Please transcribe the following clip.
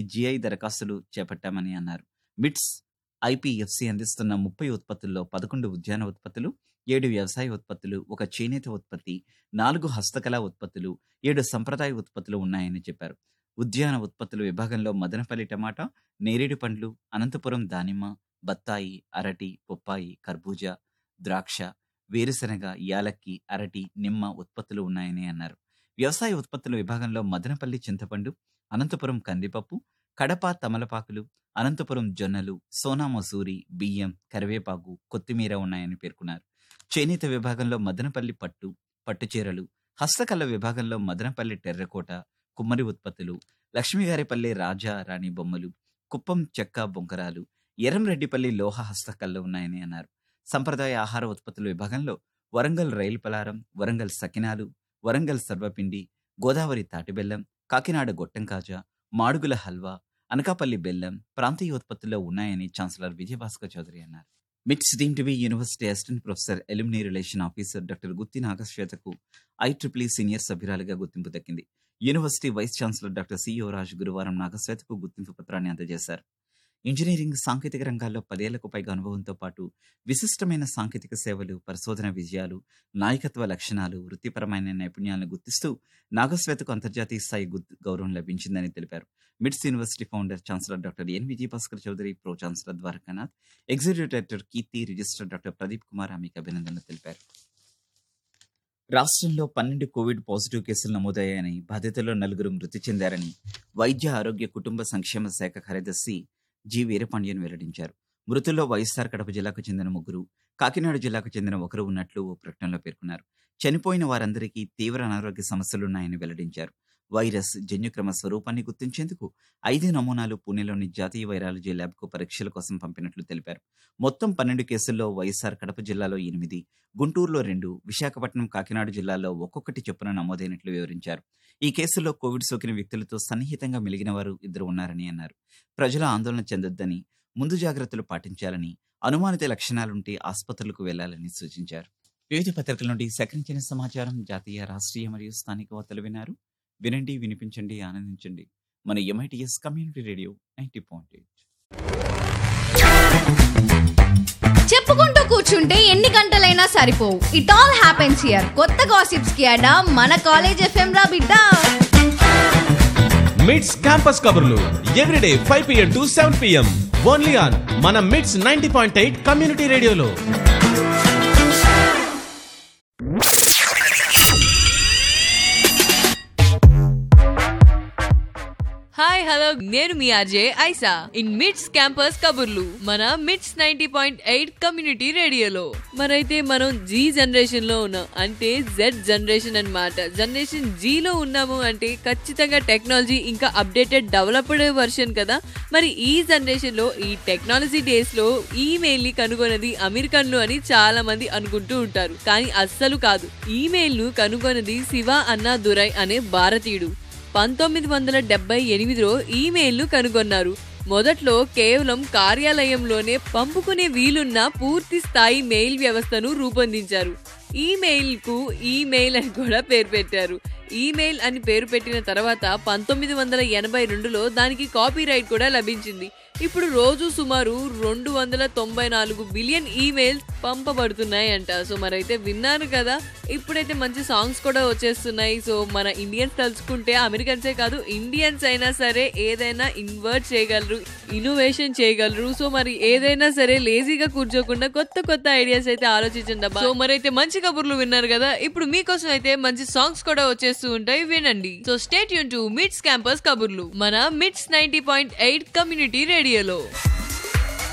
GI దరఖాస్తులు చేపట్టామని అన్నారు మిట్స్ ఐపీఎఫ్సి అందిస్తున్న ముప్పై ఉత్పత్తుల్లో పదకొండు ఉద్యాన ఉత్పత్తులు ఏడు వ్యవసాయ ఉత్పత్తులు ఒక చేనేత ఉత్పత్తి నాలుగు హస్తకళా ఉత్పత్తులు ఏడు సంప్రదాయ ఉత్పత్తులు ఉన్నాయని చెప్పారు ఉద్యాన ఉత్పత్తుల విభాగంలో మదనపల్లి టమాటా నేరేడు పండ్లు అనంతపురం దానిమ్మ బత్తాయి అరటి పొప్పాయి కర్బూజా ద్రాక్ష వేరుశనగ యాలక్కి అరటి నిమ్మ ఉత్పత్తులు ఉన్నాయని అన్నారు వ్యవసాయ ఉత్పత్తుల విభాగంలో మదనపల్లి చింతపండు అనంతపురం కందిపప్పు కడప తమలపాకులు అనంతపురం జొన్నలు సోనా మసూరి బియ్యం కరివేపాకు కొత్తిమీర ఉన్నాయని పేర్కొన్నారు చేనేత విభాగంలో మదనపల్లి పట్టు పట్టుచీరలు హస్తకళ విభాగంలో మదనపల్లి టెర్రకోట కుమ్మరి ఉత్పత్తులు లక్ష్మీగారిపల్లి రాజా రాణి బొమ్మలు కుప్పం చెక్క బొంకరాలు ఎర్రంరెడ్డిపల్లి లోహ హస్తకళలు ఉన్నాయని అన్నారు సంప్రదాయ ఆహార ఉత్పత్తుల విభాగంలో వరంగల్ రైలు పలారం వరంగల్ సకినాలు వరంగల్ సర్వపిండి గోదావరి తాటిబెల్లం కాకినాడ గొట్టం కాజా మాడుగుల హల్వా అనకాపల్లి బెల్లం ప్రాంతీయ ఉత్పత్తుల్లో ఉన్నాయని ఛాన్సలర్ విజయభాస్కర్ చౌదరి అన్నారు MITS deemed to be university assistant professor alumni relation officer doctor Gutti నాగశ్వేతకు ఐట్రిప్లీ సీనియర్ సభ్యురాలిగా గుర్తింపు దక్కింది university vice chancellor doctor C O Raju గురువారం నాగశ్వేతకు గుర్తింపు పత్రాన్ని అందజేశారు ఇంజనీరింగ్ సాంకేతిక రంగాల్లో పదేళ్లకు పైగా అనుభవంతో పాటు విశిష్టమైన సాంకేతిక సేవలు పరిశోధన విజయాలు నాయకత్వ లక్షణాలు వృత్తిపరమైన నైపుణ్యాలను గుర్తిస్తూ నాగశ్వేతకు అంతర్జాతీయ స్థాయి గుర్తు- గౌరవం లభించిందని తెలిపారు MITS university founder chancellor doctor N Vijayabhaskar Chowdary pro chancellor Dwarakanath executive director Keerthi registrar doctor Pradeep Kumar ఆమెకు అభినందనలు తెలిపారు రాష్ట్రంలో పన్నెండు కోవిడ్ పాజిటివ్ కేసులు నమోదయ్యాయని బాధితుల్లో నలుగురు మృతి చెందారని వైద్య ఆరోగ్య కుటుంబ సంక్షేమ శాఖ కార్యదర్శి జి వీరపాండ్యన్ వెల్లడించారు మృతుల్లో వైఎస్ఆర్ కడప జిల్లాకు చెందిన ముగ్గురు కాకినాడ జిల్లాకు చెందిన ఒకరు ఉన్నట్లు ఓ ప్రకటనలో పేర్కొన్నారు చనిపోయిన వారందరికీ తీవ్ర అనారోగ్య సమస్యలున్నాయని వెల్లడించారు వైరస్ జన్యుక్రమ స్వరూపాన్ని గుర్తించేందుకు ఐదు నమూనాలు పూణేలోని జాతీయ వైరాలజీ ల్యాబ్కు పరీక్షల కోసం పంపినట్లు తెలిపారు మొత్తం పన్నెండు కేసుల్లో వైఎస్ఆర్ కడప జిల్లాలో ఎనిమిది గుంటూరులో రెండు విశాఖపట్నం కాకినాడ జిల్లాల్లో ఒక్కొక్కటి చొప్పున నమోదైనట్లు వివరించారు ఈ కేసుల్లో కోవిడ్ సోకిన వ్యక్తులతో సన్నిహితంగా మెలిగిన వారు ఇద్దరు ఉన్నారని అన్నారు ప్రజలు ఆందోళన చెందొద్దని ముందు జాగ్రత్తలు పాటించాలని అనుమానిత లక్షణాలుంటే ఆసుపత్రులకు వెళ్లాలని సూచించారు వివిధ పత్రికల నుండి సేకరించిన సమాచారం జాతీయ రాష్ట్రీయ మరియు స్థానిక వార్తలు విన్నారు వినండి వినిపించండి ఆనందించండి మన MITS community radio ninety point eight చెప్పుకుంటూ కూర్చుంటే ఎన్ని గంటలైనా సరిపోవు ఇట్ ఆల్ హ్యాపెన్స్ హియర్ కొత్త గాసిప్స్ కి అడా మన కాలేజ్ ఎఫ్ఎం రా బిడ్డ మిడ్స్ క్యాంపస్ కబుర్లు everyday five PM to seven PM only on మన MITS ninety point eight community రేడియోలో హాయ్ హలో నేను మీ RJ Aisa in MITS campus కబుర్లు మన MITS ninety point eight community రేడియోలో మరైతే మనం జీ జనరేషన్ లో ఉన్నాం అంటే జెడ్ జనరేషన్ అన్నమాట జనరేషన్ జీలో ఉన్నాము అంటే ఖచ్చితంగా టెక్నాలజీ ఇంకా అప్డేటెడ్ డెవలప్డ్ వర్షన్ కదా మరి ఈ జనరేషన్ లో ఈ టెక్నాలజీ డేస్ లో ఈమెయిల్ ని కనుగొన్నది అమెరికన్లు అని చాలా మంది అనుకుంటూ ఉంటారు కానీ అస్సలు కాదు ఈమెయిల్ ను కనుగొన్నది శివ అన్నా దురై అనే భారతీయుడు పంతొమ్మిది వందల డెబ్బై ఎనిమిదిలో ఈమెయిల్ను కనుగొన్నారు మొదట్లో కేవలం కార్యాలయంలోనే పంపుకునే వీలున్న పూర్తి స్థాయి మెయిల్ వ్యవస్థను రూపొందించారు ఈమెయిల్ కు ఈమెయిల్ అని కూడా పేరు పెట్టారు ఈమెయిల్ అని పేరు పెట్టిన తర్వాత పంతొమ్మిది వందల ఎనభై రెండులో దానికి కాపీ రైట్ కూడా లభించింది ఇప్పుడు రోజు సుమారు రెండు వందల తొంభై నాలుగు బిలియన్ ఈమెయిల్స్ పంపబడుతున్నాయంట సో మరైతే విన్నారు కదా ఇప్పుడైతే మంచి సాంగ్స్ కూడా వచ్చేస్తున్నాయి సో మన ఇండియన్స్ తలుచుకుంటే అమెరికన్సే కాదు ఇండియన్స్ అయినా సరే ఏదైనా ఇన్వర్ట్ చేయగలరు ఇన్నోవేషన్ చేయగలరు సో మరి ఏదైనా సరే లేజీగా కూర్చోకుండా కొత్త కొత్త ఐడియాస్ అయితే ఆలోచించండి అబ్బా. సో మరైతే మంచి కబుర్లు విన్నారు కదా ఇప్పుడు మీకోసం అయితే మంచి సాంగ్స్ కూడా వచ్చేస్తూ ఉంటాయి వినండి సో స్టేట్ యూన్ టు మిడ్స్ క్యాంపస్ కబుర్లు మన MITS ninety point eight community రేడియోలో